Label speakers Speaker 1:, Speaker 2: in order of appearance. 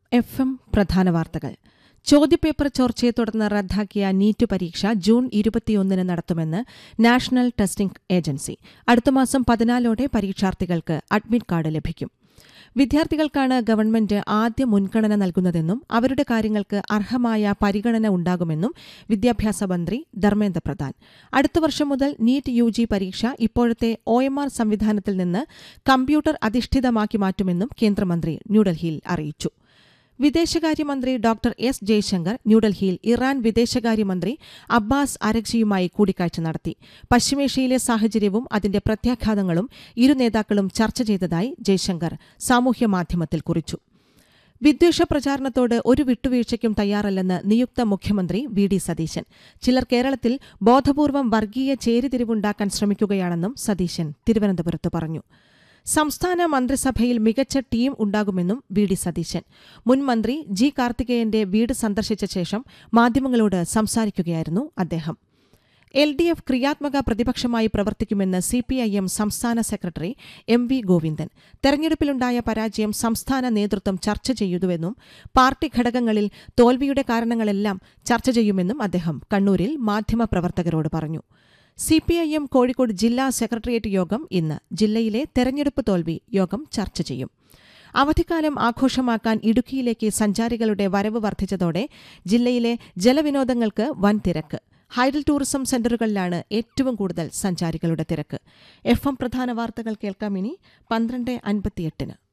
Speaker 1: F M പ്രധാന വാർത്തകൾ ചോദ്യപേപ്പർ ചോർച്ചയെ തുടർന്ന് റദ്ദാക്കിയ നീറ്റ് പരീക്ഷ ജൂൺ ഇരുപത്തിയൊന്നിന് നടത്തുമെന്ന് നാഷണൽ ടെസ്റ്റിംഗ് ഏജൻസി അടുത്ത മാസം പതിനാലോടെ പരീക്ഷാർത്ഥികൾക്ക് അഡ്മിറ്റ് കാർഡ് ലഭിക്കും വിദ്യാർത്ഥികൾക്കാണ് ഗവൺമെന്റ് ആദ്യ മുൻഗണന നൽകുന്നതെന്നും അവരുടെ കാര്യങ്ങൾക്ക് അർഹമായ പരിഗണന ഉണ്ടാകുമെന്നും വിദ്യാഭ്യാസ മന്ത്രി ധർമ്മേന്ദ്ര പ്രധാൻ അടുത്ത വർഷം മുതൽ നീറ്റ് യു ജി പരീക്ഷ ഇപ്പോഴത്തെ ഒ എം ആർ സംവിധാനത്തിൽ നിന്ന് കമ്പ്യൂട്ടർ അധിഷ്ഠിതമാക്കി മാറ്റുമെന്നും കേന്ദ്രമന്ത്രി ന്യൂഡൽഹിയിൽ അറിയിച്ചു വിദേശകാര്യമന്ത്രി ഡോക്ടർ എസ് ജയശങ്കർ ന്യൂഡൽഹിയിൽ ഇറാൻ വിദേശകാര്യമന്ത്രി അബ്ബാസ് അരക്ഷിയുമായി കൂടിക്കാഴ്ച നടത്തി പശ്ചിമേഷ്യയിലെ സാഹചര്യവും അതിന്റെ പ്രത്യാഘാതങ്ങളും ഇരു നേതാക്കളും ചർച്ച ചെയ്തതായി ജയശങ്കർ സാമൂഹ്യമാധ്യമത്തിൽ കുറിച്ചു വിദ്വേഷ പ്രചാരണത്തോട് ഒരു വിട്ടുവീഴ്ചയ്ക്കും തയ്യാറല്ലെന്ന് നിയുക്ത മുഖ്യമന്ത്രി വി ഡി സതീശൻ ചിലർ കേരളത്തിൽ ബോധപൂർവം വർഗീയ ചേരിതിരിവുണ്ടാക്കാൻ ശ്രമിക്കുകയാണെന്നും സതീശൻ തിരുവനന്തപുരത്ത് പറഞ്ഞു സംസ്ഥാന മന്ത്രിസഭയിൽ മികച്ച ടീം ഉണ്ടാകുമെന്നും വി ഡി സതീശൻ മുൻ മന്ത്രി ജി കാർത്തികേയന്റെ വീട് സന്ദർശിച്ച ശേഷം മാധ്യമങ്ങളോട് സംസാരിക്കുകയായിരുന്നു അദ്ദേഹം എൽ ഡി എഫ് ക്രിയാത്മക പ്രതിപക്ഷമായി പ്രവർത്തിക്കുമെന്ന് സി പി ഐ എം സംസ്ഥാന സെക്രട്ടറി എം വി ഗോവിന്ദൻ തെരഞ്ഞെടുപ്പിലുണ്ടായ പരാജയം സംസ്ഥാന നേതൃത്വം ചർച്ച ചെയ്തുവെന്നും പാർട്ടി ഘടകങ്ങളിൽ തോൽവിയുടെ കാരണങ്ങളെല്ലാം ചർച്ച ചെയ്യുമെന്നും അദ്ദേഹം കണ്ണൂരിൽ മാധ്യമപ്രവർത്തകരോട് പറഞ്ഞു C P I M Kozhikode ജില്ലാ സെക്രട്ടേറിയറ്റ് യോഗം ഇന്ന് ജില്ലയിലെ തെരഞ്ഞെടുപ്പ് തോൽവി യോഗം ചർച്ച ചെയ്യും അവധിക്കാലം ആഘോഷമാക്കാൻ ഇടുക്കിയിലേക്ക് സഞ്ചാരികളുടെ വരവ് വർദ്ധിച്ചതോടെ ജില്ലയിലെ ജലവിനോദങ്ങൾക്ക് വൻ തിരക്ക് ഹൈഡൽ ടൂറിസം സെന്ററുകളിലാണ് ഏറ്റവും കൂടുതൽ സഞ്ചാരികളുടെ തിരക്ക് എഫ് എം പ്രധാന വാർത്തകൾ കേൾക്കാം ഇനി പന്ത്രണ്ട് അൻപത്തിയെട്ടിന്